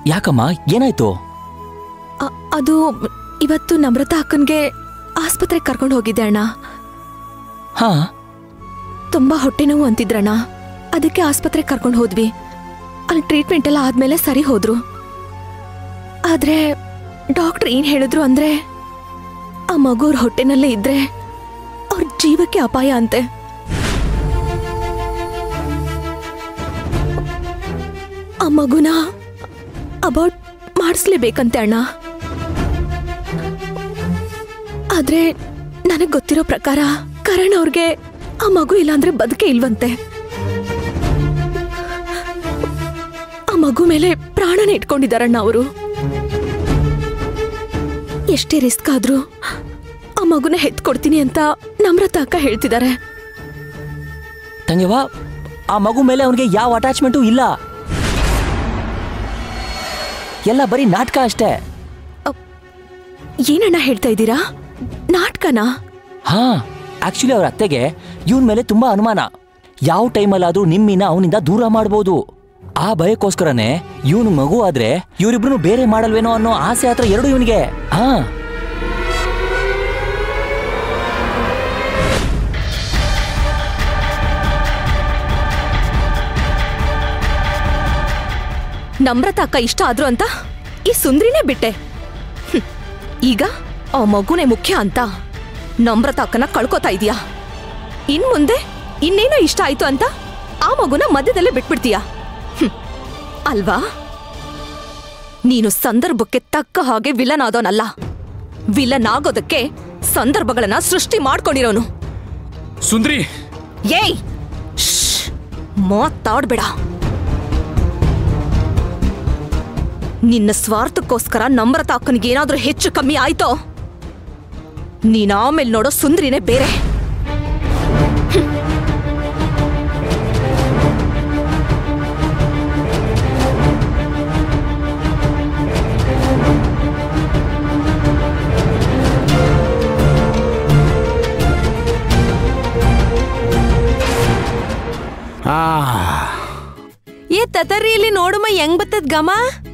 ಯಾಕಮ್ಮ ಏನಾಯ್ತು ಅ- ಅದು ಇವತ್ತು ನಮ್ರತ ಅಕ್ಕನ್ಗೆ ಆಸ್ಪತ್ರೆಗೆ ಕರ್ಕೊಂಡು ಹೋಗಿದ್ದೆ ಅಣ್ಣ ಹಾ ತುಂಬಾ ಹೊಟ್ಟೆ ನೋವು ಅಂತಿದ್ರಣ್ಣ ಅದಕ್ಕೆ ಆಸ್ಪತ್ರೆಗೆ ಕರ್ಕೊಂಡು ಹೋದ್ವಿ ಅಲ್ಲಿ ಟ್ರೀಟ್ಮೆಂಟ್ ಎಲ್ಲ ಆದ್ಮೇಲೆ ಸರಿ ಹೋದ್ರು ಆದ್ರೆ ಡಾಕ್ಟರ್ ಏನ್ ಹೇಳಿದ್ರು ಅಂದ್ರೆ ಆ ಮಗು ಅವ್ರ ಹೊಟ್ಟೆನಲ್ಲೇ ಇದ್ರೆ ಅವ್ರ ಜೀವಕ್ಕೆ ಅಪಾಯ ಅಂತೆ ಆ ಮಗುನ ಅಬೌಟ್ ಮಾಡಿಸ್ಲೇಬೇಕಂತೆ ಅಣ್ಣ ಆದ್ರೆ ನನಗ್ ಗೊತ್ತಿರೋ ಪ್ರಕಾರ ಕರಣ್ ಅವ್ರಿಗೆ ಆ ಮಗು ಇಲ್ಲಾಂದ್ರೆ ಬದುಕೆ ಇಲ್ವಂತೆ ಆ ಮಗು ಮೇಲೆ ಪ್ರಾಣನ ಇಟ್ಕೊಂಡಿದಾರಣ್ಣ ಅವರು ಎಷ್ಟೇ ರಿಸ್ಕ್ ಆದ್ರೂ ಆ ಮಗುನ ಹೆತ್ಕೊಡ್ತೀನಿ ಅಂತ ನಮ್ರತ ಅಕ್ಕ ಹೇಳ್ತಿದ್ದಾರೆ ತಂಗೆವ ಆ ಮಗು ಮೇಲೆ ಅವನಿಗೆ ಯಾವ ಅಟ್ಯಾಚ್ಮೆಂಟು ಇಲ್ಲ ಎಲ್ಲ ಬರೀ ನಾಟಕ ಅಷ್ಟೇ ಏನಣ್ಣ ಹೇಳ್ತಾ ಇದ್ದೀರಾ ನಾಟಕನಾ ಹಾ ಆಕ್ಚುಲಿ ಅವ್ರ ಅತ್ತೆಗೆ ಇವನ್ ಮೇಲೆ ತುಂಬಾ ಅನುಮಾನ ಯಾವ ಟೈಮಲ್ಲಾದ್ರೂ ನಿಮ್ಮಿನ ಅವನಿಂದ ದೂರ ಮಾಡ್ಬೋದು ಆ ಭಯಕ್ಕೋಸ್ಕರನೇ ಇವನು ಮಗು ಆದ್ರೆ ಇವರಿಬ್ರು ಬೇರೆ ಮಾಡಲ್ವೇನೋ ಅನ್ನೋ ಆಸೆ ಹತ್ರ ಎರಡು ಇವನಿಗೆ ಹಾ ನಮ್ರತ ಅಕ್ಕ ಇಷ್ಟ ಆದ್ರು ಅಂತ ಈ ಸುಂದ್ರಿನೇ ಬಿಟ್ಟೆ ಹ್ಮ್. ಈಗ ಆ ಮಗುನೇ ಮುಖ್ಯ ಅಂತ ನಮ್ರತ ಅಕ್ಕನ ಕಳ್ಕೊತಾ ಇದೀಯಾ ಇನ್ ಮುಂದೆ ಇನ್ನೇನೋ ಇಷ್ಟ ಆಯ್ತು ಅಂತ ಆ ಮಗುನ ಮಧ್ಯದಲ್ಲೇ ಬಿಟ್ಬಿಡ್ತೀಯಾ ಹ್ಮ್. ಅಲ್ವಾ ನೀನು ಸಂದರ್ಭಕ್ಕೆ ತಕ್ಕ ಹಾಗೆ ವಿಲನ್ ಆದೋನಲ್ಲ ವಿಲನ್ ಆಗೋದಕ್ಕೆ ಸಂದರ್ಭಗಳನ್ನ ಸೃಷ್ಟಿ ಮಾಡ್ಕೊಂಡಿರೋನು ಸುಂದ್ರಿ ಏಯ್ ಶ್ಶ್! ಮಾತಾಡ್ಬೇಡ ನಿನ್ನ ಸ್ವಾರ್ಥಕ್ಕೋಸ್ಕರ ನಮ್ರತ ಅಕ್ಕನಿಗೆ ಏನಾದ್ರೂ ಹೆಚ್ಚು ಕಮ್ಮಿ ಆಯ್ತೋ ನೀನ್ ಆಮೇಲೆ ನೋಡೋ ಸುಂದ್ರಿನೇ ಬೇರೆ ಆ ಏ ತತರಿ ಇಲ್ಲಿ ನೋಡುಮ ಹೆಂಗ್ ಬತ್ತದ ಗಮ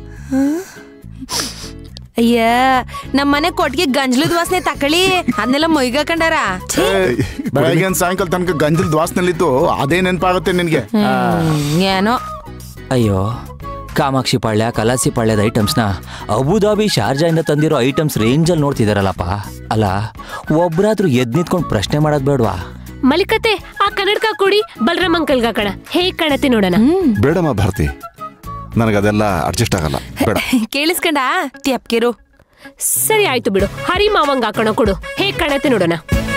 ಅಯ್ಯ ನಮ್ಮ ಮನೆ ಕೊಟ್ಟಿಗೆ ಗಂಜಲದ ವಾಸನೆ ತಕಳಿ ಅದನ್ನೆಲ್ಲ ಮೊಯ್ಗಕಂಡಾರ ಬೆಳಗ್ಗೆ ಸಾಯಂಕಾಲ ತನಕ ಗಂಜಲದ ವಾಸನಲ್ಲಿದ್ದು ಅದೇ ನೆನಪಾಗುತ್ತೆ ನಿನ್ಗೆ ಏನೋ ಅಯ್ಯೋ ಕಾಮಾಕ್ಷಿ ಪಾಳ್ಯ ಕಲಾಸಿ ಪಾಳ್ಯದ ಐಟಮ್ಸ್ನ ಅಬುದಾಬಿ ಶಾರ್ಜಾಯಿಂದ ತಂದಿರೋ ಐಟಮ್ಸ್ ರೇಂಜಲ್ಲಿ ನೋಡ್ತಿದಾರಲ್ಲಪ್ಪ ಅಲ್ಲ ಒಬ್ರಾದ್ರೂ ಎದ್ ನಿಂತ್ಕೊಂಡು ಪ್ರಶ್ನೆ ಮಾಡೋದ್ ಬೇಡ್ವಾ ಮಲಿಕತೆ ಆ ಕನ್ನಡಕ ಕೊಡಿ ಬಲರಾಮ್ ಅಂಕಲ್ಗ ಕಣ ಹೇಗ್ ಕಾಣತ್ತೆ ನೋಡೋಣ ಬೇಡಮ್ಮ ಭಾರತಿ ನನಗದೆಲ್ಲ ಅಡ್ಜಸ್ಟ್ ಆಗಲ್ಲ ಬೇಡ ಕೇಳಿಸ್ಕಂಡ ತ್ಯಪ್ಕಿರು ಸರಿ ಆಯ್ತು ಬಿಡು ಹರಿ ಮಾವಂಗ್ ಹಾಕೋಣ ಕೊಡು ಹೇಗ್ ಕಾಣತ್ತೆ ನೋಡೋಣ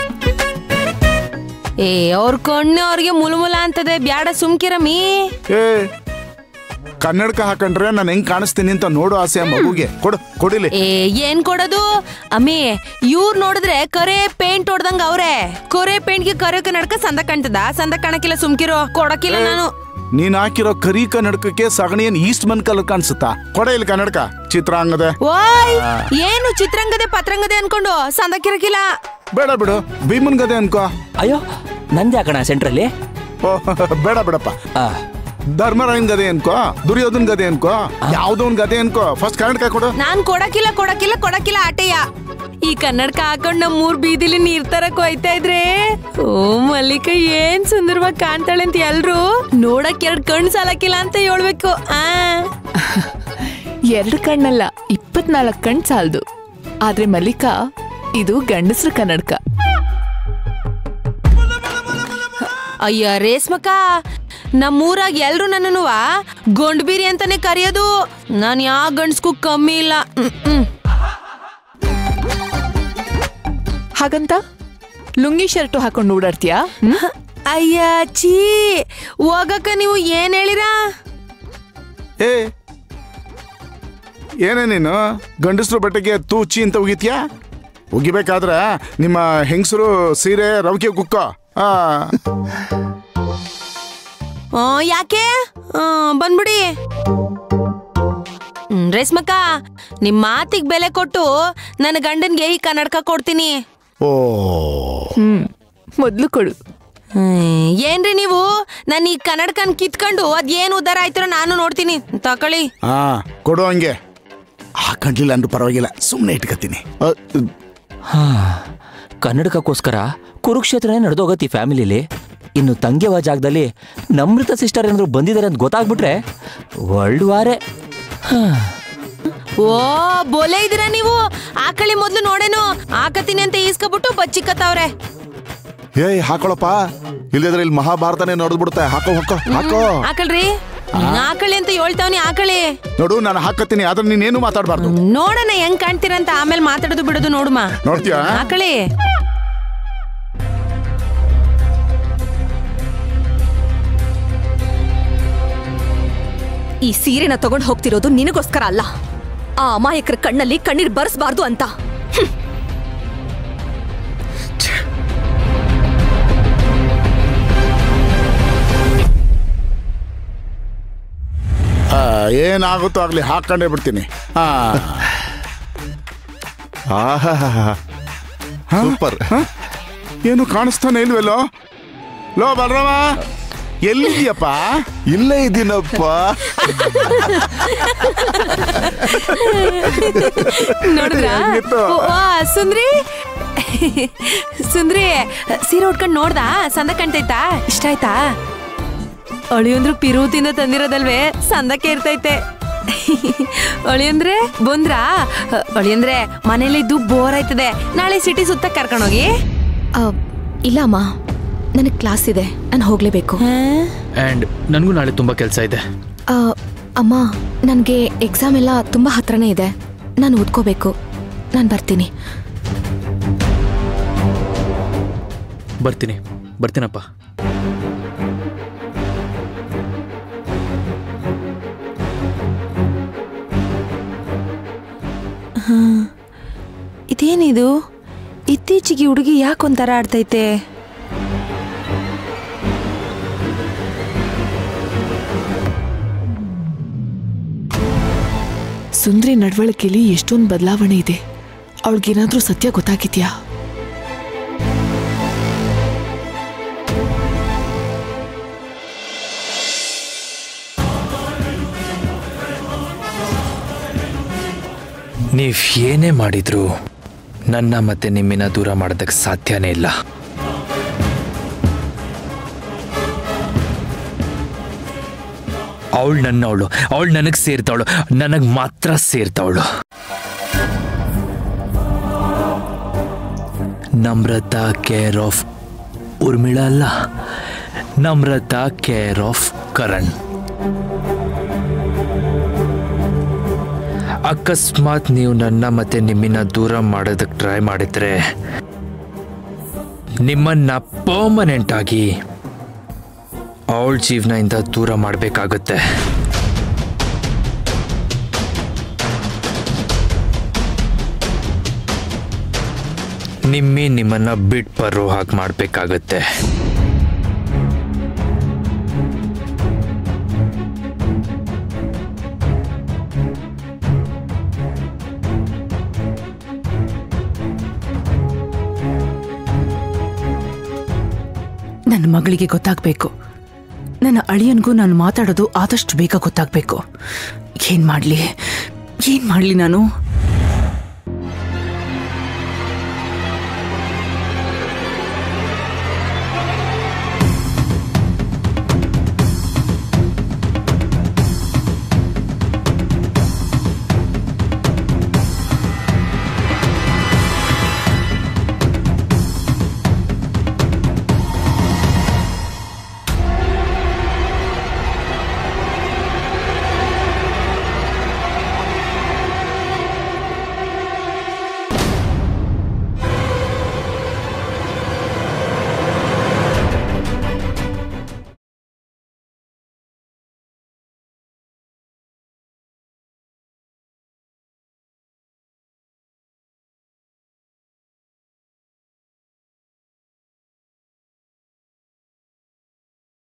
ಏ ಅವ್ರ ಕಣ್ಣು ಅವ್ರಿಗೆ ಮುಲುಮುಲ ಅಂತದೆ ಬ್ಯಾಡ ಸುಮ್ಕಿರಮಿ ಏ ಕನ್ನಡಕ ಹಾಕೊಂಡ್ರೆ ನಾನು ಹೆಂಗ್ ಕಾಣಿಸ್ತೀನಿ ಅಂತ ನೋಡು ಆಸೆ ಆ ಮಗುಗೆ ಕೊಡು ಕೊಡಿಲಿ ಏ ಏನ್ ಕೊಡೋದು ಅಮ್ಮಿ ಇವ್ರ್ ನೋಡಿದ್ರೆ ಕರೆ ಪೇಂಟ್ ಹೊಡ್ದಂಗ ಅವ್ರೆ ಕೊರೆ ಪೇಂಟ್ಗೆ ಕರೆ ಕನ್ನಡಕ ಸಂದ ಕಾಣ್ತದ ಸಂದ ಕಾಣಕ್ಕಿಲ್ಲ ಸುಮ್ಕಿರೋ ಕೊಡಕ್ಕಿಲ್ಲ ನಾನು ನೀನ್ ಹಾಕಿರೋ ಕರಿ ಕನ್ನಡಕಕ್ಕೆ ಸಗಣಿ ಏನ್ ಈಸ್ಟ್ ಮನ್ ಕಲರ್ ಕಾಣಿಸುತ್ತಾ ಕೊಡ ಇಲ್ಲಿ ಕನ್ನಡಕ ಚಿತ್ರಾಂಗದ ಓಯ್ ಏನು ಚಿತ್ರಂಗದೆ ಪತ್ರಂಗದೆ ಅನ್ಕೊಂಡು ಸಂದ ಕಿರಕಿಲ್ಲ ಬೇಡ ಬಿಡು ಭೀಮನ್ ಗದೆ ಅನ್ಕೋ ಅಯ್ಯೋ ನಂದೇ ಹಾಕೋಣ ಸೆಂಟ್ರಲ್ಲಿ ಓ, ಬೇಡ ಬಿಡಪ್ಪ ಆ, ಧರ್ಮರಾಯನ್ ಗದೆ ಅನ್ಕೋ ದುರ್ಯೋಧನ್ ಗದೆ ಅನ್ಕೋ ಯಾವ್ದೋ ಒಂದ್ ಗದೆ ಅನ್ಕೋ ಫಸ್ಟ್ ಕನ್ನಡಕ ಕೊಡು ನಾನ್ ಕೊಡಕ್ಕಿಲ್ಲ ಕೊಡಕ್ಕಿಲ್ಲ ಕೊಡಕ್ಕಿಲ್ಲ ಆಟಯ್ಯ ಈ ಕನ್ನಡಕ ಹಾಕೊಂಡ್ ನಮ್ ಮೂರ್ ಬೀದಿಲಿ ನೀರ್ ತರಕ್ ಹೋಯ್ತಾ ಇದ್ರೆ ಓ ಮಲ್ಲಿಕ ಏನ್ ಸುಂದರವಾಗಿ ಕಾಣ್ತಾಳೆ ಅಂತ ಎಲ್ರು ನೋಡಕ್ ಎರಡ್ ಕಣ್ ಸಾಲಕ್ಕಿಲ್ಲ ಅಂತ ಹೇಳ್ಬೇಕು ಆ ಎರಡು ಕಣ್ಣಲ್ಲ ಇಪ್ಪತ್ನಾಲ್ಕು ಕಣ್ ಸಾಲದು ಆದ್ರೆ ಮಲ್ಲಿಕಾ ಇದು ಗಂಡಸ್ರ ಕನ್ನಡಕ ಅಯ್ಯ ರೇಸ್ಮಕ್ಕ ನಮ್ಮೂರಾಗ ಎಲ್ರು ನನ್ನನ್ನು ಗೊಂಡ್ಬೀರಿ ಅಂತಾನೆ ಕರೆಯೋದು ನಾನ್ ಯಾವ ಗಂಡ್ಸ್ಗೂ ಕಮ್ಮಿ ಇಲ್ಲ ಹ್ಮ್, ಹ್ಮ್. ಹಾಗಂತ ಲುಂಗಿ ಶರ್ಟು ಹಾಕೊಂಡು ಓಡಾಡ್ತೀಯಾ ಹ್ಮ್? ಅಯ್ಯ ಚೀ ಹೋಗಕ್ಕ ನೀವು ಏನ್ ಹೇಳಿರಾ ಏ ಏನೇ ನೀನು ಗಂಡಸ್ರು ಬಟ್ಟೆಗೆ ತೂಚಿ ಅಂತ ಉಗಿತ್ಯಾ ಉಗಿಬೇಕಾದ್ರ ನಿಮ್ಮ ಹೆಂಗಸರು ಸೀರೆ ರವಿಕೆ ಕುಕ್ಕ ಆ ಆ, ಯಾಕೆ ಆ, ಬಂದ್ಬಿಡಿ ಹ್ಮ್, ರೇಸ್ಮಕ್ಕ ನಿಮ್ ಮಾತಿಗೆ ಬೆಲೆ ಕೊಟ್ಟು ನನ್ನ ಗಂಡನ್ಗೆ ಈ ಕನ್ನಡಕ ಕೊಡ್ತೀನಿ ಓ ಹ್ಮ್ ಮೊದ್ಲು ಕೊಡು ಹ್ಮ್, ಏನ್ರಿ ನೀವು ನಾನು ಈ ಕನ್ನಡಕನ್ ಕಿತ್ಕೊಂಡು ಅದೇನು ಉದ್ದಾರ ಆಯ್ತಿರೋ ನಾನು ನೋಡ್ತೀನಿ ತಕೊಳ್ಳಿ ಹಾ ಕೊಡು ಹಂಗೆ ಹಾಕೊಂಡಿಲ್ಲ ಅಂದ್ರೂ ಪರವಾಗಿಲ್ಲ ಸುಮ್ಮನೆ ಇಟ್ಕೊತೀನಿ ಅ, ಹಾ ಕನ್ನಡಕಕ್ಕೋಸ್ಕರ ಕುರುಕ್ಷೇತ್ರನೇ ನಡೆದೋಗತ್ತೆ ಈ ಫ್ಯಾಮಿಲಿಲಿ ಇನ್ನು ತಂಗಿಯವ ಜಾಗದಲ್ಲಿ ನಮೃತ ಸಿಸ್ಟರ್ ಏನಾದ್ರು ಬಂದಿದ್ದಾರೆ ಅಂತ ಗೊತ್ತಾಗ್ಬಿಟ್ರೆ ವರ್ಲ್ಡ್ ವಾರೇ ಹಾ ಓ ಬೋಲೆ ಇದೀರಾ ನೀವು ಆಕಳಿ ಮೊದ್ಲು ನೋಡೇನು ಆಕತೀನಿ ಅಂತ ಈಸ್ಕೊಬಿಟ್ಟು ಬಚ್ಚಿಕ್ಕತ್ತವ್ರೆ ಏಯ್ ಹಾಕೊಳಪ್ಪ ಇಲ್ಲದ್ರೆ ಇಲ್ಲಿ ಮಹಾಭಾರತನೇ ನೋಡ್ಬಿಡುತ್ತೆ ಹಾಕೋ ಹಾಕೋ ಹಾಕೋ ಆಕಳ್ರಿ ಆಕಳಿ ಅಂತ ಹೇಳ್ತಾವ್ನಿ ಆಕಳಿ ನೋಡು ನಾನು ಹಾಕತ್ತೀನಿ ಆದ್ರೆ ನೀನೇನು ಮಾತಾಡಬಾರ್ದು ನೋಡೋಣ ಹೆಂಗ್ ಕಾಣ್ತೀರಂತ ಆಮೇಲೆ ಮಾತಾಡೋದು ಬಿಡೋದು ನೋಡುಮ ನೋಡ್ತೀಯಾ ಆಕಳಿ ಈ ಸೀರೆನ ತಗೊಂಡ್ ಹೋಗ್ತಿರೋದು ನಿನಗೋಸ್ಕರ ಅಲ್ಲ ಆ ಅಮಾಯಕರ ಕಣ್ಣಲ್ಲಿ ಕಣ್ಣೀರ್ ಬರ್ಸ್ಬಾರ್ದು ಅಂತ ಆ, ಏನಾಗುತ್ತೋ ಆಗ್ಲಿ ಹಾಕೊಂಡೇ ಬಿಡ್ತೀನಿ ಹಾ ಆಹಾ ಸೂಪರ್ ಏನು ಕಾಣಿಸ್ತಾನೆ ಇಲ್ವಲ್ಲೋ ಲೋ ಬಲರಾಮ ಎಲ್ಲಿದ್ಯಪ್ಪ ಇಲ್ಲೇ ಇದ್ದೀನಪ್ಪ ನೋಡಿದ್ರಾ ಹೆಂಗಿತ್ತು? ಓ, ಆ, ಸುಂದ್ರಿ ಸುಂದ್ರಿ ಸೀರೆ ಉಟ್ಕೊಂಡ್ ನೋಡ್ದಾ ಸಂದ ಕಾಣ್ತೈತಾ ಇಷ್ಟ ಆಯ್ತಾ ಅಳಿಯಂದ್ರು ಪಿರುತಿಂದ ತಂದಿರೋದಲ್ವೇ ಸಂದಕ್ಕೆ ಇರ್ತೈತೆ ಅಳಿಯಂದ್ರೆ ಬಂದ್ರಾ ಅಳಿಯಂದ್ರೆ ಮನೇಲಿದ್ದು ಬೋರ್ ಆಯ್ತದೆ ನಾಳೆ ಸಿಟಿ ಸುತ್ತ ಕರ್ಕೊಂಡೋಗಿ ಆ, ಇಲ್ಲ ಅಮ್ಮ ನನಗೆ ಕ್ಲಾಸ್ ಇದೆ ನಾನು ಹೋಗ್ಲೇಬೇಕು ಆ್ಯಂಡ್ ನನಗೂ ನಾಳೆ ತುಂಬ ಕೆಲಸ ಇದೆ ಆ, ಅಮ್ಮ ನನಗೆ ಎಕ್ಸಾಮ್ ಎಲ್ಲ ತುಂಬ ಹತ್ರನೇ ಇದೆ ನಾನು ಓದ್ಕೋಬೇಕು ನಾನು ಬರ್ತೀನಿ ಬರ್ತೀನಿ ಬರ್ತೀನಪ್ಪ ಇದೇನಿದು ಇತ್ತೀಚೆಗೆ ಹುಡುಗಿ ಯಾಕೊಂಥರ ಆಡ್ತೈತೆ ಸುಂದ್ರಿ ನಡವಳಿಕೆಯಲ್ಲಿ ಎಷ್ಟೊಂದು ಬದಲಾವಣೆ ಇದೆ ಅವಳಿಗೇನಾದ್ರೂ ಸತ್ಯ ಗೊತ್ತಾಗಿದ್ಯಾ ನೀವು ಏನೇ ಮಾಡಿದ್ರು ನನ್ನ ಮತ್ತೆ ನಿಮ್ಮಿನ ದೂರ ಮಾಡೋದಕ್ಕೆ ಸಾಧ್ಯನೇ ಇಲ್ಲ ಅವಳು ನನ್ನವಳು ಅವಳು ನನಗೆ ಸೇರ್ತವಳು ನನಗೆ ಮಾತ್ರ ಸೇರ್ತವಳು ನಮ್ರತಾ ಕೇರ್ ಆಫ್ ಉರ್ಮಿಳ ಅಲ್ಲ ನಮ್ರತಾ ಕೇರ್ ಆಫ್ ಕರಣ್ ಅಕಸ್ಮಾತ್ ನೀವು ನನ್ನ ಮತ್ತೆ ನಿಮ್ಮನ್ನ ದೂರ ಮಾಡೋದಕ್ಕೆ ಟ್ರೈ ಮಾಡಿದ್ರೆ ನಿಮ್ಮನ್ನ ಪರ್ಮನೆಂಟ್ ಆಗಿ ಅವಳ ಜೀವನದಿಂದ ದೂರ ಮಾಡಬೇಕಾಗುತ್ತೆ ನಿಮ್ಮಿ ನಿಮ್ಮನ್ನ ಬಿಟ್ ಬರೋ ಹಾಗೆ ಮಾಡಬೇಕಾಗತ್ತೆ ನನ್ನ ಮಗಳಿಗೆ ಗೊತ್ತಾಗಬೇಕು ನನ್ನ ಅಳಿಯನ್ಗೂ ನಾನು ಮಾತಾಡೋದು ಆದಷ್ಟು ಬೇಗ ಗೊತ್ತಾಗಬೇಕು ಏನ್ ಮಾಡ್ಲಿ ಏನ್ ಮಾಡ್ಲಿ ನಾನು